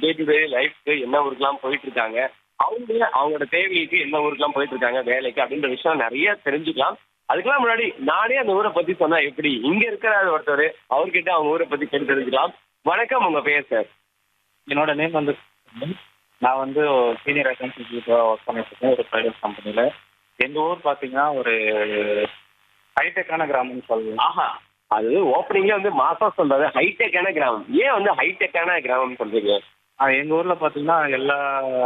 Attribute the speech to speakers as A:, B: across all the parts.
A: Day to day லைஃப்க்கு என்ன ஊருக்குலாம் போயிட்டு இருக்காங்க அவங்க அவங்களோட தேவைக்கு என்ன ஊருக்குலாம் போயிட்டு இருக்காங்க வேலைக்கு அப்படின்ற விஷயம் நிறைய தெரிஞ்சுக்கலாம் அதுக்கெல்லாம் முன்னாடி நானே அந்த ஊரை பத்தி சொன்னா எப்படி இங்க இருக்கிற ஒருத்தர் அவர்கிட்ட அவங்க ஊரை பத்தி கேட்டு தெரிஞ்சுக்கலாம் வணக்கம் உங்க பேர் சார்
B: என்னோட நேம் வந்து நான் வந்து சீனியர் அக்கௌண்ட்ஸ் எக்ஸிக்யூட்டிவாக ஒர்க் பண்ணிட்டு இருக்கேன் ஒரு ப்ரைவேட் கம்பெனியில் எங்கள் ஊர் பார்த்தீங்கன்னா ஒரு ஹைடெக்கான கிராமம்னு சொல்லலாம்
A: ஆஹா அது ஓப்பனிங்ல வந்து மாசம் சொல்றது ஹைடெக்கான கிராமம் ஏன் வந்து ஹைடெக்கான கிராமம் சொல்றீங்க
B: எங்கள் ஊரில் பார்த்தீங்கன்னா எல்லா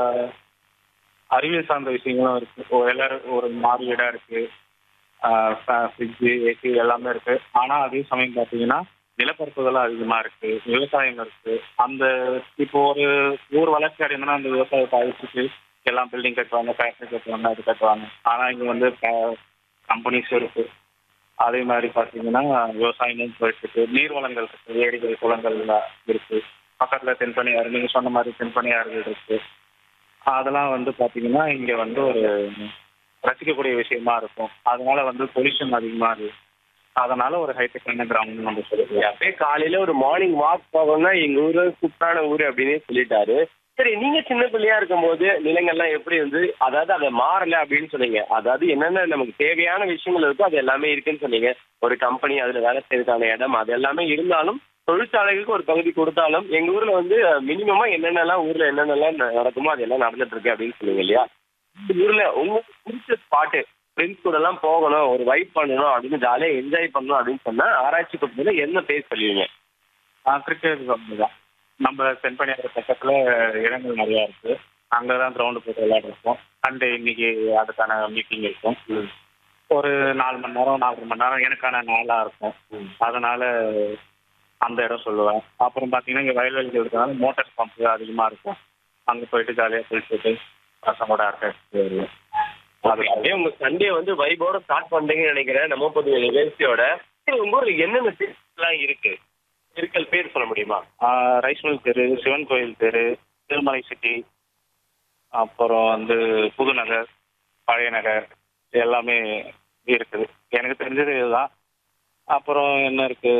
B: அறிவியல் சார்ந்த விஷயங்களும் இருக்குது எல்லாரும் ஒரு மாறு வீடாக இருக்குது ஃப்ரிட்ஜு ஏசி எல்லாமே இருக்குது ஆனால் அதே சமயம் பார்த்தீங்கன்னா நிலப்பரப்புகளும் அதிகமாக இருக்குது விவசாயம் இருக்குது அந்த இப்போ ஒரு ஊர் வளர்ச்சி அடையணும்னா அந்த விவசாயத்தை அழிச்சிட்டு எல்லாம் பில்டிங் கட்டுவாங்க ஃபேக்ட்ரி கட்டுவாங்க அது கட்டுவாங்க ஆனால் இங்கே வந்து கம்பெனிஸ் இருக்குது அதே மாதிரி பார்த்தீங்கன்னா விவசாயமும் போயிட்டு இருக்கு நீர் வளங்கள் இருக்கு ஏரிகள் குளங்கள் இருக்கு பக்கத்துல தென்பனியாறு நீங்க சொன்ன மாதிரி தென்பனியாறுகள் இருக்கு அதெல்லாம் வந்து பாத்தீங்கன்னா இங்க வந்து ஒரு ரசிக்கக்கூடிய விஷயமா இருக்கும் அதனால வந்து பொல்யூஷன் அதிகமா இருக்கு அதனால ஒரு ஹைடெக்கான கிராமம்னு நம்ம சொல்லுவோம்
A: அப்படியே காலையில ஒரு மார்னிங் வாக் போகணும்னா எங்க ஊரு சூப்பரான ஊரு அப்படின்னே சொல்லிட்டாரு சரி நீங்க சின்ன பிள்ளையா இருக்கும்போது நிலங்கள்லாம் எப்படி வந்து அதாவது அதை மாறல அப்படின்னு சொன்னீங்க அதாவது என்னென்ன நமக்கு தேவையான விஷயங்கள் இருக்கோ அது எல்லாமே இருக்குன்னு சொன்னீங்க ஒரு கம்பெனி அதுல வேலை செய்யறதுக்கான இடம் அது எல்லாமே இருந்தாலும் தொழிற்சாலைகளுக்கு ஒரு பகுதி கொடுத்தாலும் எங்க ஊர்ல வந்து மினிமமா என்னென்னலாம் ஊர்ல என்னென்னலாம் நடக்குமோ அது எல்லாம் நடந்துட்டு இருக்கு அப்படின்னு சொன்னீங்க இல்லையா இந்த ஊர்ல உங்களுக்கு பிடிச்ச ஸ்பாட்டு ஃப்ரெண்ட்ஸ் கூட எல்லாம் போகணும் ஒரு வைப் பண்ணணும் அப்படின்னு ஜாலியா என்ஜாய் பண்ணணும் அப்படின்னு சொன்னா ஆராய்ச்சி குப்பையில என்ன பேர் சொல்லுவீங்க
B: கிரிக்கெட் தான் நம்ம தென்பனியாறு பக்கத்துல இடங்கள் நிறையா இருக்கு அங்கதான் கிரவுண்டு போட்டு விளையாடுறோம் சண்டே இன்னைக்கு அதுக்கான மீட்டிங் இருக்கும் ஒரு நாலு மணி நேரம் நாலரை மணி நேரம் எனக்கான நாளா இருக்கும் அதனால அந்த இடம் சொல்லுவேன் அப்புறம் பாத்தீங்கன்னா இங்க வயல்வெளிகள் இருக்கிறதுனால மோட்டார் பம்ப் அதிகமா இருக்கும் அங்க போயிட்டு ஜாலியா குளிச்சுட்டு பசங்களோட அரட்டை வருவேன்
A: அது அப்படியே உங்க சண்டே வந்து வைபோட ஸ்டார்ட் பண்றீங்கன்னு நினைக்கிறேன் நம்ம பொது நிகழ்ச்சியோட சரி உங்க ஊர்ல என்னென்ன எல்லாம் இருக்கு இருக்கல் பேர் சொல்ல முடியுமா
B: ரைஸ் மில் தெரு சிவன் கோயில் தெரு திருமலை சிட்டி அப்புறம் வந்து புதுநகர் பழைய நகர் இது எல்லாமே இருக்குது எனக்கு தெரிஞ்சது இதுதான் அப்புறம் என்ன இருக்கு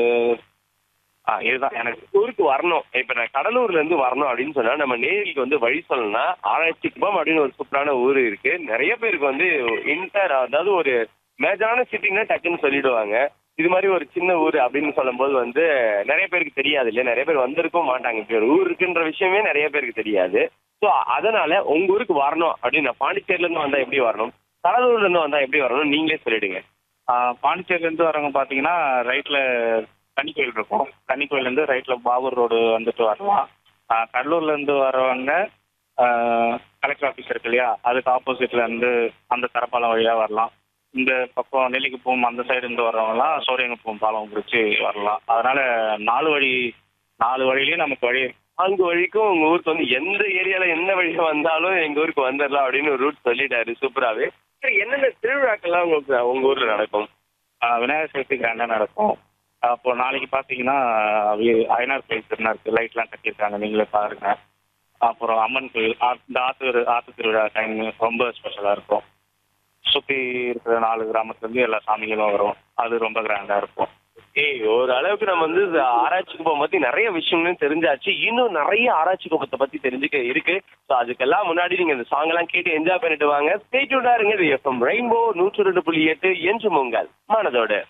B: ஆ இதுதான் எனக்கு
A: ஊருக்கு வரணும் இப்ப நான் கடலூர்ல இருந்து வரணும் அப்படின்னு சொன்னா நம்ம நேரிலுக்கு வந்து வழி சொல்லணும்னா ஆராய்ச்சி குப்பம் அப்படின்னு ஒரு சூப்பரான ஊர் இருக்கு நிறைய பேருக்கு வந்து இன்டர் அதாவது ஒரு மேஜரான சிட்டின்னா டக்குன்னு சொல்லிடுவாங்க இது மாதிரி ஒரு சின்ன ஊர் அப்படின்னு சொல்லும்போது வந்து நிறைய பேருக்கு தெரியாது இல்லையா நிறைய பேர் வந்திருக்கவும் மாட்டாங்க இப்படி ஒரு ஊர் இருக்குன்ற விஷயமே நிறைய பேருக்கு தெரியாது ஸோ அதனால உங்க ஊருக்கு வரணும் அப்படின்னு நான் பாண்டிச்சேரில இருந்து வந்தா எப்படி வரணும் கடலூர்ல இருந்து வந்தா எப்படி வரணும் நீங்களே சொல்லிடுங்க
B: ஆ, பாண்டிச்சேரியிலேருந்து வரவங்க பார்த்தீங்கன்னா ரைட்டில் கன்னி கோயில் இருக்கும் கன்னி கோயிலேருந்து ரைட்டில் பாபூர் ரோடு வந்துட்டு வரலாம் ஆ, கடலூர்லேருந்து வரவங்க கலெக்டர் ஆஃபீஸ் இருக்கு இல்லையா அதுக்கு ஆப்போசிட்ல இருந்து அந்த தரப்பாலம் வழியாக வரலாம் இந்த பக்கம் நெல்லிக்குப்பம் அந்த சைடு இருந்து வர்றவங்கலாம் சோரியங்குப்பம் பாலம் பிடிச்சி வரலாம் அதனால நாலு வழி நாலு வழியிலையும் நமக்கு வழி இருக்கு.
A: அங்கு வழிக்கும் உங்க ஊருக்கு வந்து எந்த ஏரியால எந்த வழியா வந்தாலும் எங்க ஊருக்கு வந்துடலாம் அப்படின்னு ஒரு ரூட் சொல்லிட்டாரு சூப்பராவே சரி என்னென்ன திருவிழாக்கள்லாம் உங்களுக்கு உங்க ஊர்ல நடக்கும்
B: ஆ, விநாயகர் சதுர்த்தி கிராண்டாக நடக்கும் அப்போ நாளைக்கு பார்த்தீங்கன்னா வி- அய்யனார் கோயில் திருநா இருக்கு லைட்லாம் கட்டியிருக்காங்க நீங்களே பாருங்க அப்புறம் அம்மன் கோயில் ஆ- இந்த ஆத்து ஆத்து திருவிழா டைம் ரொம்ப ஸ்பெஷலாக இருக்கும் சுற்றி இருக்கிற நாலு கிராமத்துலேருந்து எல்லா சாமிகளும் வரும் அது ரொம்ப கிராண்டாக இருக்கும்
A: ஏய் ஒரு அளவுக்கு நம்ம வந்து இந்த ஆராய்ச்சி குப்பம் பத்தி நிறைய விஷயங்களும் தெரிஞ்சாச்சு இன்னும் நிறைய ஆராய்ச்சி குப்பத்தை பத்தி தெரிஞ்சுக்க இருக்கு ஸோ அதுக்கெல்லாம் முன்னாடி நீங்க இந்த சாங் எல்லாம் கேட்டு என்ஜாய் பண்ணிட்டு வாங்க ஸ்டேட்யூடா இருங்க இது எஃப்எம் ரெயின்போ நூற்று ரெண்டு புள்ளி எட்டு என்று உங்கள் மனதோடு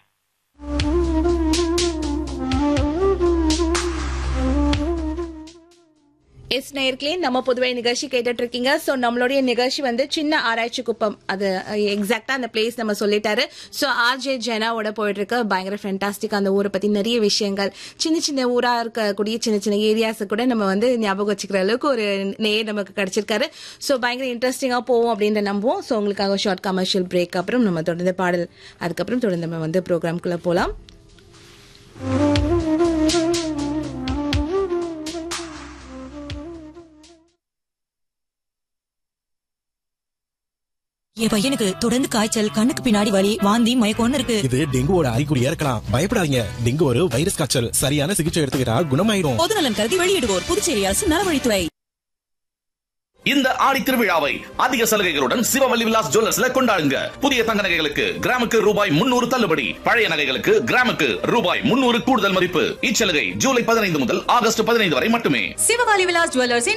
C: எஸ் நேயர்களே நம்ம பொதுவாக நிகழ்ச்சி கேட்டுட்டு இருக்கீங்க ஸோ நம்மளுடைய நிகழ்ச்சி வந்து சின்ன ஆராய்ச்சி குப்பம் அது எக்ஸாக்டா அந்த பிளேஸ் நம்ம சொல்லிட்டாரு ஸோ ஆர்ஜே ஜெனாவோட போயிட்டு இருக்க பயங்கர ஃபென்டாஸ்டிக் அந்த ஊரை பத்தி நிறைய விஷயங்கள் சின்ன சின்ன ஊரா இருக்கக்கூடிய சின்ன சின்ன ஏரியாஸ் கூட நம்ம வந்து ஞாபகம் வச்சுக்கிற அளவுக்கு ஒரு நேர் நமக்கு கிடைச்சிருக்காரு ஸோ பயங்கர இன்ட்ரெஸ்டிங்கா போவோம் அப்படின்னு நம்புவோம் ஸோ உங்களுக்காக ஷார்ட் கமர்ஷியல் பிரேக் அப்புறம் நம்ம தொடர்ந்து பாடல் அதுக்கப்புறம் தொடர்ந்து நம்ம வந்து ப்ரோக்ராம்குள்ள போலாம்
D: என் பையனுக்கு தொடர்ந்து காய்ச்சல் கண்ணுக்கு பின்னாடி வலி வாந்தி மயக்கம்னு இருக்கு
E: இது டெங்குவோட அறிகுறியா இருக்கலாம் பயப்படாதீங்க டெங்கு ஒரு வைரஸ் காய்ச்சல் சரியான சிகிச்சை எடுத்துக்கிட்டா குணமாயிடும்
D: பொதுநலன் கருதி வெளியிடுவோர் புதுச்சேரி அரசு நலவழித்துறை
F: இந்த ஆடி திருவிழாவை அதிக சலுகைகளுடன் சிவவல்லி விலாஸ் ஜுவல்லர்ஸ்ல கொண்டாடுங்க புதிய தங்க நகைகளுக்கு கிராமுக்கு ரூபாய் முன்னூறு தள்ளுபடி பழைய நகைகளுக்கு கிராமுக்கு ரூபாய் முன்னூறு கூடுதல் மதிப்பு இச்சலுகை ஜூலை பதினைந்து முதல் ஆகஸ்ட் பதினைந்து வரை மட்டுமே
D: சிவகாலி விலாஸ் ஜுவல்லர்ஸ்